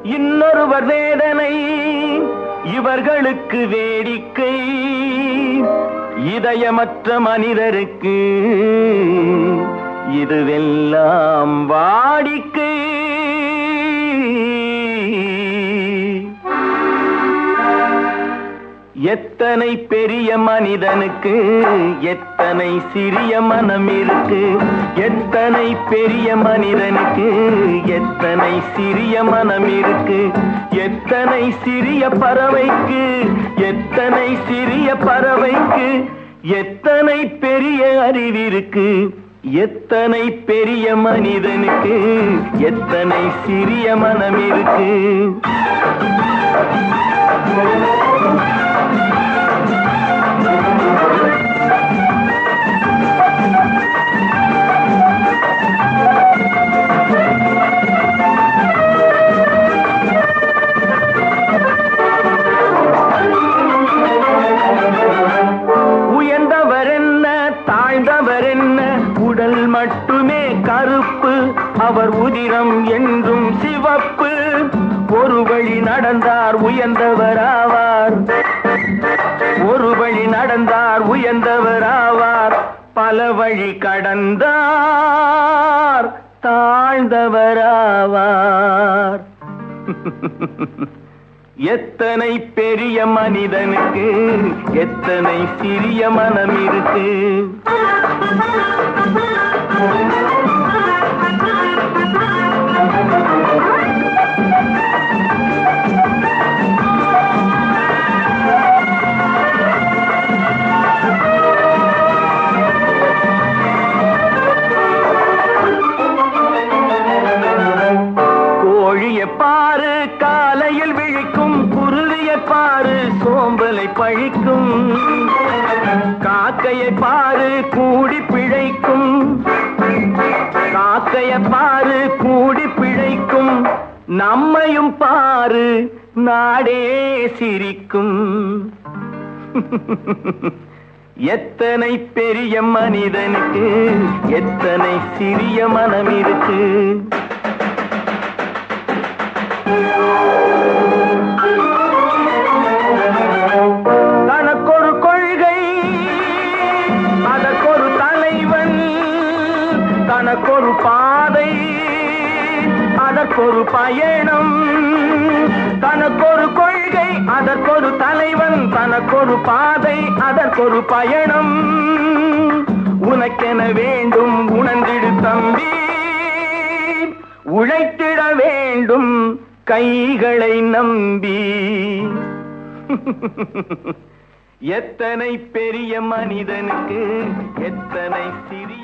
இன்னொருவர் வேதனை இவர்களுக்கு வேடிக்கை இதயமற்ற மனிதருக்கு இதுவெல்லாம் வாடிக்கை எத்தனை பெரிய மனிதனுக்கு எத்தனை சிறிய மனம் இருக்கு எத்தனை பெரிய மனிதனுக்கு எத்தனை சிறிய மனம் இருக்கு எத்தனை சிறிய பறவைக்கு எத்தனை சிறிய பறவைக்கு எத்தனை பெரிய அறிவிருக்கு எத்தனை பெரிய மனிதனுக்கு எத்தனை சிறிய மனம் இருக்கு உயர்ந்தவர் என்ன தாழ்ந்தவர் என்ன உடல் மட்டுமே கருப்பு அவர் உதிரம் என்றும் சிவப்பு ஒரு வழி நடந்தார் உயர்ந்தவர் ஆவார் ஒரு வழி நடந்தார் உயர்ந்தவர் ஆவார் பல வழி கடந்தார் தாழ்ந்தவர் ஆவார் எத்தனை பெரிய மனிதனுக்கு எத்தனை சிறிய மனம் இருக்கு கோழிய பாரு காலையில் விழிக்கும் குருவிய பாரு சோம்பலை பழிக்கும் காக்கையை பாரு கூடி பிழைக்கும் காக்கைய பாரு கூடி பிழைக்கும் நம்மையும் பாரு நாடே சிரிக்கும் எத்தனை பெரிய மனிதனுக்கு எத்தனை சிறிய மனம் இருக்கு தனக்கொரு கொள்கை அதற்கொரு தலைவன் தனக்கொரு பாதை அதற்கொரு பயணம் தனக்கொரு கொள்கை அதற்கொரு தலைவன் தனக்கொரு பாதை அதற்கொரு பயணம் உனக்கென வேண்டும் உணர்ந்திடு தம்பி உழைத்திட வேண்டும் கைகளை நம்பி எத்தனை பெரிய மனிதனுக்கு எத்தனை சிறிய